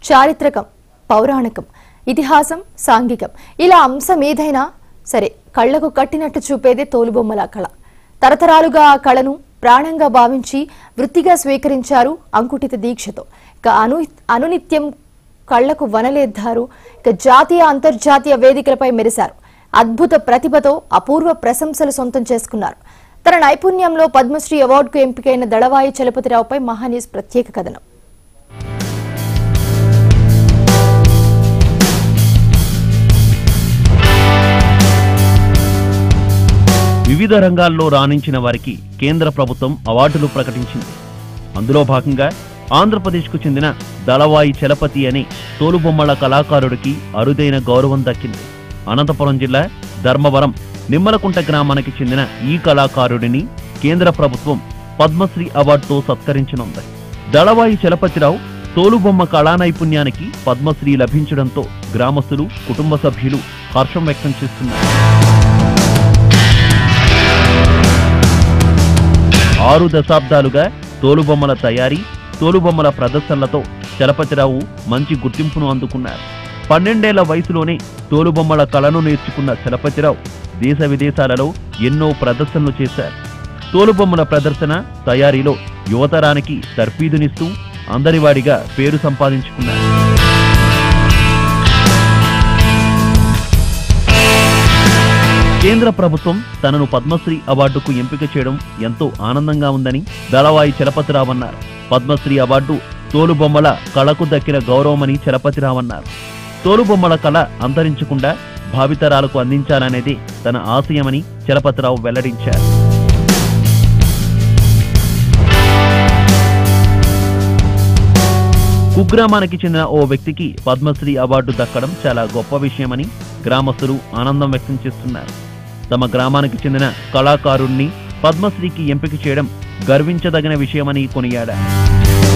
చారిత్రకం పౌరాణికం ఇతిహాసం సాంఘికం ఇలా అంశం ఏదైనా సరే కళ్లకు కట్టినట్టు చూపేదే తోలుబొమ్మల కళ తరతరాలుగా ఆ కళను ప్రాణంగా భావించి వృత్తిగా స్వీకరించారు అంకుటిత దీక్షతో ఇక అను అనునిత్యం కళ్లకు వనలేద్దారు ఇక జాతీయ అంతర్జాతీయ వేదికలపై మెరిశారు అద్భుత ప్రతిభతో అపూర్వ ప్రశంసలు సొంతం చేసుకున్నారు తన నైపుణ్యంలో పద్మశ్రీ అవార్డుకు ఎంపికైన దళవాయి చలపతిరావుపై మహాన్యూస్ ప్రత్యేక కథనం వివిధ రంగాల్లో రాణించిన వారికి కేంద్ర ప్రభుత్వం అవార్డులు ప్రకటించింది అందులో భాగంగా ఆంధ్రప్రదేశ్కు చెందిన దళవాయి చలపతి అనే తోలుబొమ్మల కళాకారుడికి అరుదైన గౌరవం దక్కింది అనంతపురం జిల్లా ధర్మవరం నిమ్మలకుంట గ్రామానికి చెందిన ఈ కళాకారుడిని కేంద్ర ప్రభుత్వం పద్మశ్రీ అవార్డుతో సత్కరించనుంది దళవాయి చలపతిరావు తోలుబొమ్మ కళా నైపుణ్యానికి పద్మశ్రీ లభించడంతో గ్రామస్తులు కుటుంబ సభ్యులు హర్షం వ్యక్తం చేస్తున్నారు ఆరు దశాబ్దాలుగా తోలుబొమ్మల తయారీ తోలుబొమ్మల ప్రదర్శనలతో చలపతిరావు మంచి గుర్తింపును అందుకున్నారు పన్నెండేళ్ల వయసులోనే తోలుబొమ్మల కళను నేర్చుకున్న చలపతిరావు దేశ విదేశాలలో ఎన్నో ప్రదర్శనలు చేశారు తోలుబొమ్మల ప్రదర్శన తయారీలో యువతరానికి తర్ఫీదునిస్తూ అందరివాడిగా పేరు సంపాదించుకున్నారు కేంద్ర ప్రభుత్వం తనను పద్మశ్రీ అవార్డుకు ఎంపిక చేయడం ఎంతో ఆనందంగా ఉందని దళవాయి చలపతిరావు అన్నారు పద్మశ్రీ అవార్డు తోలుబొమ్మల కళకు దక్కిన గౌరవమని చలపతిరావు అన్నారు తోలుబొమ్మల కళ అంతరించకుండా భావితరాలకు అందించాలనేదే తన ఆశయమని చలపతిరావు వెల్లడించారు కుగ్రామానికి చెందిన ఓ వ్యక్తికి పద్మశ్రీ అవార్డు దక్కడం చాలా గొప్ప విషయమని గ్రామస్తులు ఆనందం వ్యక్తం చేస్తున్నారు తమ గ్రామానికి చెందిన కళాకారుణ్ణి పద్మశ్రీకి ఎంపిక చేయడం గర్వించదగిన విషయమని కొనియాడారు